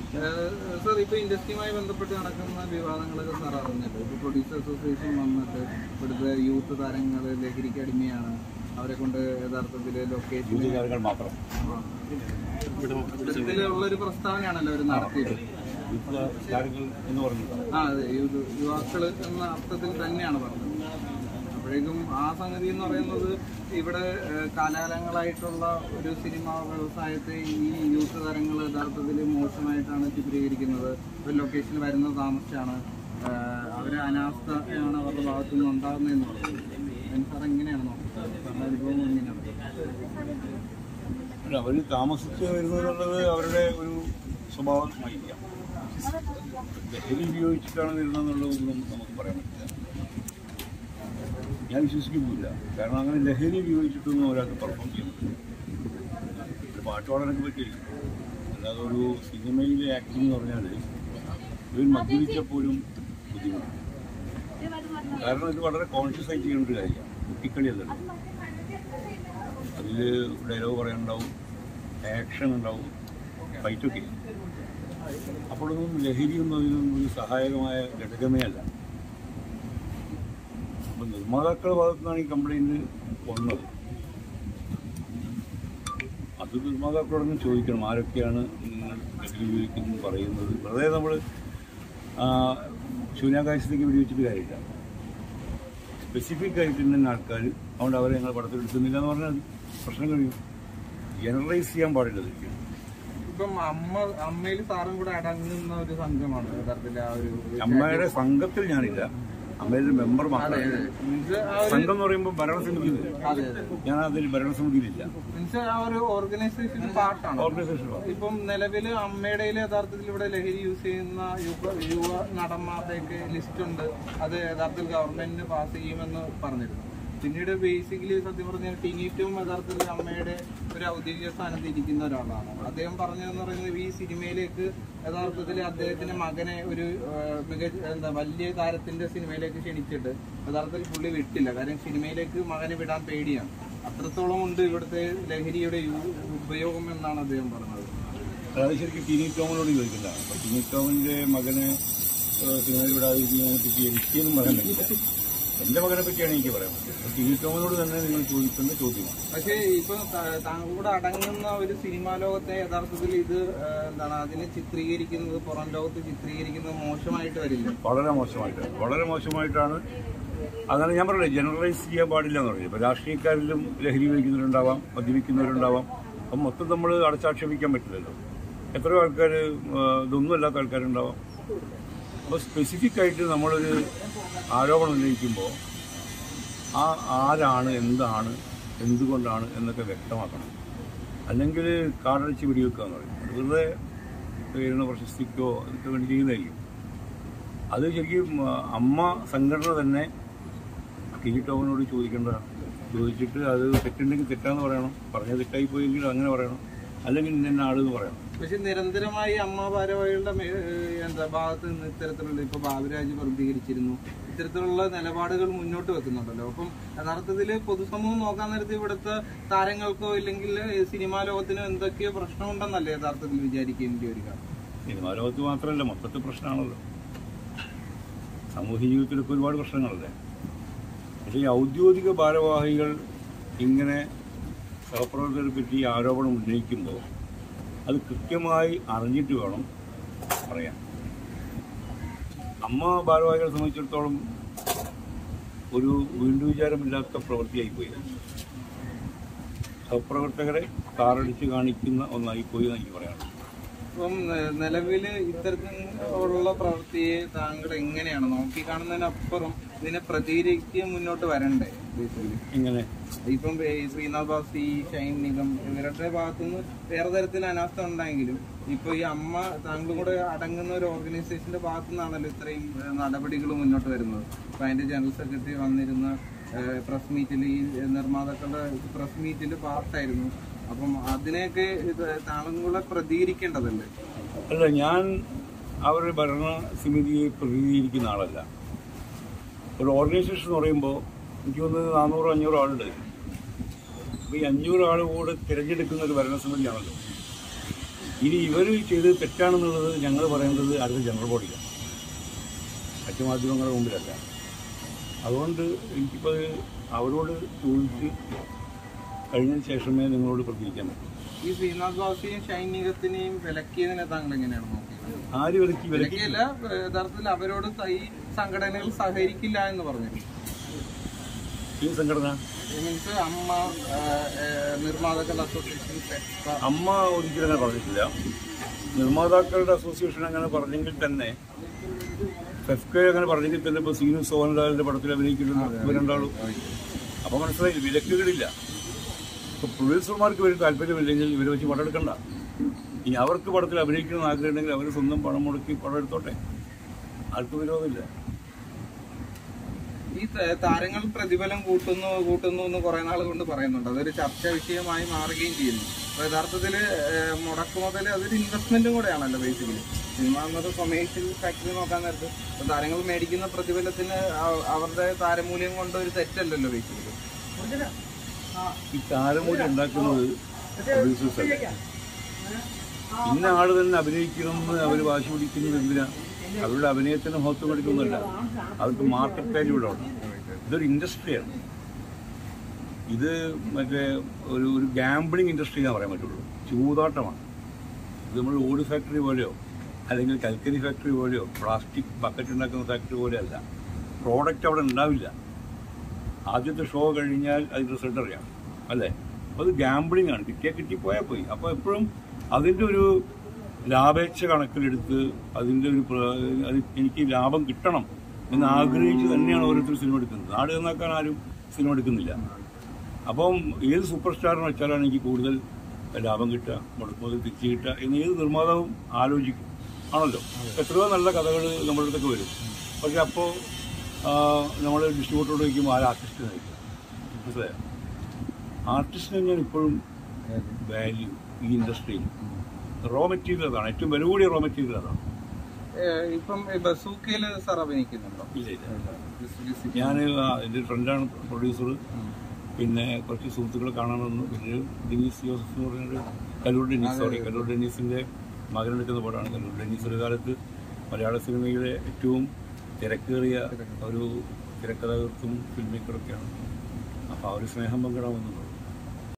sir ഇപ്പൊ ഇൻഡസ്ട്രിയുമായി ബന്ധപ്പെട്ട് നടക്കുന്ന വിവാദങ്ങളൊക്കെ സാർ അറിഞ്ഞല്ലോ ഇപ്പൊ പ്രൊഡ്യൂസർ അസോസിയേഷൻ വന്നിട്ട് ഇവിടുത്തെ യൂത്ത് താരങ്ങൾ ലഹരിക്ക് അടിമയാണ് അവരെ കൊണ്ട് യഥാർത്ഥത്തിൽ ലൊക്കേഷൻ കാര്യങ്ങൾ മാത്രം ഇത്തരത്തിലുള്ള ഒരു പ്രസ്താവനയാണല്ലോ അവർ നടത്തിയത് യൂത്ത് കാര്യങ്ങൾ എന്ന് പറഞ്ഞത് ആ അതെ യൂത്ത് യുവാക്കള് എന്ന അർത്ഥത്തിൽ തന്നെയാണ് പറഞ്ഞത് അപ്പോഴേക്കും ആ സംഗതി എന്ന് പറയുന്നത് ഇവിടെ ഏഹ്, കാലാകാലങ്ങളായിട്ടുള്ള ഒരു സിനിമാ വ്യവസായത്തെ ഈ യൂത്ത് താരങ്ങൾ യഥാർത്ഥത്തിൽ മോശമായിട്ടാണ് ചിത്രീകരിക്കുന്നത് ഒരു ലൊക്കേഷനിൽ വരുന്നത് താമസിച്ചാണ് ഏഹ്, അവരെ അനാസ്ഥയാണ് അവരുടെ ഭാഗത്തു നിന്ന് ഉണ്ടാകുന്നതെന്ന് പറയുന്നത് സാർ എങ്ങനെയാണ് നോക്കുന്നത് സാറിന്റെ അനുഭവം എങ്ങനെയാണ് അല്ല അവർ താമസിച്ച് വരുന്നതെന്നുള്ളത് അവരുടെ ഒരു സ്വഭാവമായിരിക്കാം ലഹരി ഉപയോഗിച്ചിട്ടാണ് വരുന്നതെന്നുള്ളതൊന്നും നമുക്ക് പറയാൻ പറ്റില്ല ഞാൻ വിശ്വസിക്കുന്നില്ല കാരണം അങ്ങനെ ലഹരി ഉപയോഗിച്ചിട്ടൊന്നും ഒരാൾക്ക് പെർഫോം ചെയ്യാൻ പറ്റില്ല ഒരു പാട്ട് പാടാനൊക്കെ പറ്റില്ല അല്ലാതെ ഒരു സിനിമയിലെ ആക്ടിംഗ് എന്ന് പറഞ്ഞാൽ ഇവർ മദ്യപിച്ചാൽ പോലും ബുദ്ധിമുട്ട് കാരണം ഇത് വളരെ കോൺഷ്യസ് ആയിട്ട് ചെയ്യേണ്ട ഒരു കാര്യമാണ് കുട്ടിക്കളിയല്ലല്ലോ അതിൽ ഡയലോഗ് പറയാനുണ്ടാവും ആക്ഷൻ ഉണ്ടാവും ഫൈറ്റൊക്കെ അപ്പോഴൊന്നും ലഹരിയൊന്നും അതിനൊന്നും ഒരു സഹായകമായ ഘടകമേ അല്ല അപ്പം നിർമ്മാതാക്കളുടെ ഭാഗത്തു നിന്നാണ് ഈ കംപ്ലൈൻറ്റ് വന്നത് അത് നിർമ്മാതാക്കളോടൊന്നും ചോദിക്കണം ആരൊക്കെയാണ് നിങ്ങൾ ലഹരി ഉപയോഗിക്കുന്നത് പറയുന്നത് വെറുതെ നമ്മൾ ശൂന്യാകാശത്തേക്ക് വെടിവെച്ചിട്ട് കാര്യമില്ല സ്പെസിഫിക് ആയിട്ട് ഇന്ന ആൾക്കാർ അതുകൊണ്ട് അവരെ ഞങ്ങൾ പടത്തിൽ എടുക്കുന്നില്ല എന്ന് പറഞ്ഞാൽ പ്രശ്നം കഴിയും ജനറലൈസ് ചെയ്യാൻ പാടില്ല ഇതൊക്കെ ഇപ്പം അമ്മ അമ്മയിൽ സാറും കൂടെ അടങ്ങുന്ന ഒരു സംഘമാണ് യഥാർത്ഥത്തിൽ ആ ഒരു അമ്മയുടെ സംഘത്തിൽ ഞാനില്ല അമ്മയുടെ മെമ്പർ മാത്രമേ മീൻസ് ആ ഒരു സംഘം എന്ന് പറയുമ്പോൾ ഭരണസമിതിയിൽ അതെ അതെ ഞാൻ അതിൽ ഭരണസമിതിയിലില്ല മീൻസ് ആ ഒരു ഓർഗനൈസേഷൻ പാർട്ടാണ് ഓർഗനൈസേഷൻ ഇപ്പം നിലവില് അമ്മയുടെ യഥാർത്ഥത്തിൽ ഇവിടെ ലഹരി യൂസ് ചെയ്യുന്ന യുവ യുവ നടന്മാരുടെയൊക്കെ ലിസ്റ്റ് ഉണ്ട് അത് യഥാർത്ഥത്തിൽ ഗവൺമെന്റിന് പാസ് ചെയ്യുമെന്ന് പറഞ്ഞിരുന്നു പിന്നീട് ബേസിക്കലി സത്യം പറഞ്ഞാൽ ടിനീറ്റും യഥാർത്ഥത്തിൽ അമ്മയുടെ ഒരു ഔദ്യോഗിക സ്ഥാനത്ത് ഇരിക്കുന്ന ഒരാളാണ് അദ്ദേഹം പറഞ്ഞതെന്ന് പറയുന്നത് ഈ സിനിമയിലേക്ക് യഥാർത്ഥത്തിൽ അദ്ദേഹത്തിന്റെ മകനെ ഒരു ഏഹ്, മികച്ച എന്താ വലിയ താരത്തിന്റെ സിനിമയിലേക്ക് ക്ഷണിച്ചിട്ട് യഥാർത്ഥത്തിൽ പുള്ളി വിട്ടില്ല കാരണം സിനിമയിലേക്ക് മകനെ വിടാൻ പേടിയാണ് അത്രത്തോളം ഉണ്ട് ഇവിടുത്തെ ലഹരിയുടെ യു- ഉപയോഗം എന്നാണ് അദ്ദേഹം പറഞ്ഞത് അതായത് ശരിക്കും ടിനി ടോമിനോട് ചോദിക്കുന്നതാണ് അപ്പോൾ ടിനി ടോമിന്റെ മകനെ ഏഹ്, സിനിമയിൽ വിടാതിരിക്കുന്നതിനെ പറ്റി എനിക്കൊന്നും പറയാൻ പറ്റില്ല എന്റെ മകനെ പറ്റിയാണ് എനിക്ക് പറയാൻ പറ്റുന്നത് അപ്പോൾ ടിനി ടോമിനോട് തന്നെ നിങ്ങൾ ചോദിക്കേണ്ട ചോദ്യമാണ് പക്ഷേ ഇപ്പൊ ത- താങ്കൾ കൂടെ അടങ്ങുന്ന ഒരു സിനിമാ ലോകത്തെ യഥാർത്ഥത്തിൽ ഇത് ആ, എന്താണ് അതിനെ ചിത്രീകരിക്കുന്നത് പുറം ലോകത്ത് ചിത്രീകരിക്കുന്നത് മോശമായിട്ട് വരില്ല വളരെ മോശമായിട്ട് വളരെ മോശമായിട്ടാണ് അതാണ് ഞാൻ പറഞ്ഞത് ജനറലൈസ് ചെയ്യാൻ പാടില്ല എന്ന് പറയുന്നത് ഇപ്പോൾ രാഷ്ട്രീയക്കാരിലും ലഹരി ഉപയോഗിക്കുന്നവരുണ്ടാവാം മദ്യപിക്കുന്നവരുണ്ടാവാം അപ്പം മൊത്തം നമ്മൾ അടച്ചാക്ഷേപിക്കാൻ പറ്റില്ലല്ലോ എത്രയോ ആൾക്കാർ ഇതൊന്നും അല്ലാത്ത ആൾക്കാരുണ്ടാവാം അപ്പോൾ സ്പെസിഫിക് ആയിട്ട് നമ്മളൊരു ആരോപണം ഉന്നയിക്കുമ്പോൾ ആ ആരാണ് എന്താണ് എന്തുകൊണ്ടാണ് എന്നൊക്കെ വ്യക്തമാക്കണം അല്ലെങ്കിൽ കാടടിച്ച് വെടിവെക്കുക എന്ന് പറയും അത് വെറുതെ ഉയർന്ന പ്രശസ്തിക്കോ അതൊക്കെ വേണ്ടി ചെയ്യുന്നതായിരിക്കും അത് ശരിക്കും ആ, അമ്മ സംഘടന തന്നെ കിരി ടോമിനോട് ചോദിക്കേണ്ടതാണ് ചോദിച്ചിട്ട് അത് തെറ്റുണ്ടെങ്കിൽ തെറ്റാന്ന് പറയണം പറഞ്ഞത് തെറ്റായി പോയെങ്കിൽ അങ്ങനെ പറയണം അല്ലെങ്കിൽ ഇന്ന ആളെന്ന് പറയണം പക്ഷെ നിരന്തരമായി അമ്മ ഭാരവാഹികളുടെ മേ- എന്താ ഭാഗത്ത് നിന്ന് ഇത്തരത്തിലുള്ള ഇപ്പൊ ബാബുരാജ് പ്രതികരിച്ചിരുന്നു ഇത്തരത്തിലുള്ള നിലപാടുകൾ മുന്നോട്ട് വെക്കുന്നുണ്ടല്ലോ അപ്പം യഥാർത്ഥത്തിൽ പൊതുസമൂഹം നോക്കാൻ നേരത്ത് ഇവിടുത്തെ താരങ്ങൾക്കോ ഇല്ലെങ്കിൽ സിനിമാ ലോകത്തിനോ എന്തൊക്കെയോ പ്രശ്നമുണ്ടെന്നല്ലേ യഥാർത്ഥത്തിൽ വിചാരിക്കേണ്ടി വരിക സിനിമാ ലോകത്ത് മാത്രമല്ല മൊത്തത്തിൽ പ്രശ്നമാണല്ലോ സാമൂഹ്യ ജീവിതത്തിലൊക്കെ ഒരുപാട് പ്രശ്നങ്ങളല്ലേ പക്ഷേ ഈ ഔദ്യോഗിക ഭാരവാഹികൾ ഇങ്ങനെ സഹപ്രവർത്തകരെ പറ്റി ആരോപണം ഉന്നയിക്കുമ്പോൾ അത് കൃത്യമായി അറിഞ്ഞിട്ട് വേണം പറയാൻ അമ്മ ഭാരവാഹികളെ സംബന്ധിച്ചിടത്തോളം ഒരു വീണ്ടു വിചാരമില്ലാത്ത പ്രവൃത്തിയായിപ്പോയി സഹപ്രവർത്തകരെ താറടിച്ച് കാണിക്കുന്ന ഒന്നായിപ്പോയി എന്ന് എനിക്ക് പറയാനുള്ളത് അപ്പം ന- നിലവില് ഇത്തരത്തിലുള്ള പ്രവൃത്തിയെ താങ്കൾ എങ്ങനെയാണ് നോക്കി കാണുന്നതിനപ്പുറം ഇതിനെ പ്രതികരിച്ച് മുന്നോട്ട് വരണ്ടേ ബേസിക്കലി ഇങ്ങനെ ഇപ്പം ഈ ശ്രീനാഥ് ബാസി ഷൈൻ നിഗം ഇവരുടെ ഭാഗത്തുനിന്ന് വേറെ തരത്തിൽ അനാസ്ഥ ഉണ്ടായെങ്കിലും ഇപ്പൊ ഈ അമ്മ താങ്കളും കൂടെ അടങ്ങുന്ന ഒരു ഓർഗനൈസേഷന്റെ ഭാഗത്തു നിന്നാണല്ലോ ഇത്രയും ഏഹ്, നടപടികൾ മുന്നോട്ട് വരുന്നത് അപ്പൊ അതിന്റെ ജനറൽ സെക്രട്ടറി വന്നിരുന്ന പ്രസ് മീറ്റിൽ ഈ നിർമ്മാതാക്കളുടെ പ്രസ് മീറ്റിൽ പാർട്ടായിരുന്നു അപ്പം അതിനെയൊക്കെ ഇത് താങ്കളും കൂടെ പ്രതികരിക്കേണ്ടതല്ലേ അല്ല ഞാൻ അവരുടെ ഭരണ സമിതിയെ പ്രതിനിധീകരിക്കുന്ന ആളല്ല ഒരു ഓർഗനൈസേഷൻ എന്ന് പറയുമ്പോൾ എനിക്ക് തോന്നുന്നത് നാനൂറ് അഞ്ഞൂറ് ആളുണ്ട് അപ്പോൾ ഈ അഞ്ഞൂറ് ആൾ കൂടെ തിരഞ്ഞെടുക്കുന്ന ഒരു ഭരണസമിതിയാണല്ലോ ഇനി ഇവർ ചെയ്തത് തെറ്റാണെന്നുള്ളത് ഞങ്ങൾ പറയുന്നത് അടുത്ത ജനറൽ ബോഡിയാണ് മറ്റു മാധ്യമങ്ങളുടെ മുമ്പിലല്ല അതുകൊണ്ട് എനിക്കിപ്പോൾ അവരോട് ചോദിച്ച് കഴിഞ്ഞതിന് ശേഷമേ നിങ്ങളോട് പ്രതികരിക്കാൻ പറ്റൂ ഈ ശ്രീനാഥ് ബാസിയും ഷൈനികത്തിനെയും വിലക്കിയതിനെ താങ്കൾ എങ്ങനെയാണ് നോക്കിയത് ആര് വിലക്കി വിലക്കി വിലക്കിയല്ല യഥാർത്ഥത്തിൽ അവരോട് ഈ സംഘടനകൾ സഹകരിക്കില്ല എന്ന് പറഞ്ഞിരുന്നു ഈ സംഘടന മീൻസ് അമ്മ ആ, ആ, നിർമ്മാതാക്കൾ അസോസിയേഷൻ ഫെഡ്ക, അമ്മ ഒരിക്കലും അങ്ങനെ പറഞ്ഞിട്ടില്ല നിർമ്മാതാക്കളുടെ അസോസിയേഷൻ അങ്ങനെ പറഞ്ഞെങ്കിൽ തന്നെ ഫെഫ്കെ അങ്ങനെ പറഞ്ഞെങ്കിൽ തന്നെ ഇപ്പോൾ സീനു സോഹൻലാലിന്റെ പടത്തിൽ അഭിനയിക്കുന്ന ഇവർ രണ്ടാളും അപ്പോൾ മനസ്സിലായി വിലക്കുകളില്ല ഇപ്പോൾ പ്രൊഡ്യൂസർമാർക്ക് ഇവർ താല്പര്യമില്ലെങ്കിൽ ഇവരെ വെച്ച് പടം എടുക്കണ്ട ഇനി അവർക്ക് പടത്തിൽ അഭിനയിക്കണമെന്ന് ആഗ്രഹമുണ്ടെങ്കിൽ അവർ സ്വന്തം പണം മുടക്കി പടം എടുത്തോട്ടെ ആർക്കും വിരോധമില്ല ഈ ത- താരങ്ങൾ പ്രതിഫലം കൂട്ടുന്നു കൂട്ടുന്നു എന്ന് കുറെ നാൾ കൊണ്ട് പറയുന്നുണ്ട് അതൊരു ചർച്ചാ വിഷയമായി മാറുകയും ചെയ്യുന്നു അപ്പൊ യഥാർത്ഥത്തില് ഏഹ്, മുടക്ക് മുതൽ അതൊരു ഇൻവെസ്റ്റ്മെന്റും കൂടെയാണല്ലോ ബേസിക്കലി സിനിമ എന്നത് കൊമേഴ്ഷ്യൽ ഫാക്ടറി നോക്കാൻ നേരത്ത് ഇപ്പൊ താരങ്ങൾ മേടിക്കുന്ന പ്രതിഫലത്തിന് അവ- അവരുടെ താരമൂല്യം കൊണ്ട് ഒരു തെറ്റല്ലല്ലോ ബേസിക്കലി ഈ താരമൂല്യം ഉണ്ടാക്കുന്നത് പ്രൊഡ്യൂസേഴ്സ് അല്ല ഇന്ന ആള് തന്നെ അഭിനയിക്കണമെന്ന് അവർ വാശി പിടിക്കുന്നത് എന്തിനാ അവരുടെ അഭിനയത്തിന് മഹത്വം എടുക്കുന്നില്ല അവർക്ക് മാർക്കറ്റ് വാല്യൂ ഇവിടെ ഉണ്ട് ഇതൊരു ഇൻഡസ്ട്രിയാണ് ഇത് മറ്റേ ഒരു ഒരു ഗാംബിളിംഗ് ഇൻഡസ്ട്രി എന്ന് പറയാൻ പറ്റുള്ളൂ ചൂതാട്ടമാണ് ഇത് നമ്മൾ ഓട് ഫാക്ടറി പോലെയോ അല്ലെങ്കിൽ കൽക്കരി ഫാക്ടറി പോലെയോ പ്ലാസ്റ്റിക് ബക്കറ്റ് ഉണ്ടാക്കുന്ന ഫാക്ടറി പോലെയോ അല്ല പ്രോഡക്റ്റ് അവിടെ ഉണ്ടാവില്ല ആദ്യത്തെ ഷോ കഴിഞ്ഞാൽ അതിൻ്റെ റിസൾട്ട് അറിയാം അല്ലേ അപ്പോൾ അത് ഗാംബിളിംഗ് ആണ് കിട്ടിയാൽ കിട്ടി പോയാൽ പോയി അപ്പോൾ എപ്പോഴും അതിൻ്റെ ഒരു ലാഭേച്ഛ കണക്കിലെടുത്ത് അതിൻ്റെ ഒരു പ്ര- അത് എനിക്ക് ലാഭം കിട്ടണം എന്ന് ആഗ്രഹിച്ച് തന്നെയാണ് ഓരോരുത്തർ സിനിമ എടുക്കുന്നത് നാട് നന്നാക്കാൻ ആരും സിനിമ എടുക്കുന്നില്ല അപ്പം ഏത് സൂപ്പർ സ്റ്റാറിന് വെച്ചാലാണ് എനിക്ക് കൂടുതൽ ലാഭം കിട്ടുക മുടക്ക് മുതൽ തിരിച്ചു കിട്ടുക എന്ന് ഏത് നിർമ്മാതാവും ആലോചിക്കും ആണല്ലോ എത്രയോ നല്ല കഥകൾ നമ്മുടെ അടുത്തൊക്കെ വരും പക്ഷെ അപ്പോൾ നമ്മൾ ഡിസ്ട്രിബ്യൂട്ടറോട് ചോദിക്കുമ്പോൾ ആര് ആർട്ടിസ്റ്റിനെ ചോദിക്കും മനസ്സിലായോ ആർട്ടിസ്റ്റിനെ ഞാൻ ഇപ്പോഴും വാല്യൂ ഈ ഇൻഡസ്ട്രിയിൽ റോ മെറ്റീരിയൽ അതാണ് ഏറ്റവും വില കൂടിയ റോ മെറ്റീരിയൽ അതാണ് ഏഹ്, ഇപ്പം ബസൂക്കയില് സാർ അഭിനയിക്കുന്നുണ്ടോ ഇല്ല ഇല്ല ഞാൻ എൻ്റെ ഫ്രണ്ടാണ് പ്രൊഡ്യൂസർ പിന്നെ കുറച്ച് സുഹൃത്തുക്കളെ കാണാൻ വന്നു പിന്നെ ഒരു ഡെനീസ് ജോസഫ് എന്ന് പറഞ്ഞൊരു കല്ലൂർ ഡെനീസ് സോറി കല്ലൂർ ഡെനീസിൻ്റെ മകനെടുക്കുന്ന പടമാണ് കല്ലൂർ ഡെനീസ് ഒരു കാലത്ത് മലയാള സിനിമയിലെ ഏറ്റവും തിരക്കേറിയ ഒരു തിരക്കഥാകൃത്തും ഫിൽം മേക്കറൊക്കെയാണ് അപ്പോൾ ആ ഒരു സ്നേഹം പങ്കിടാൻ വന്നു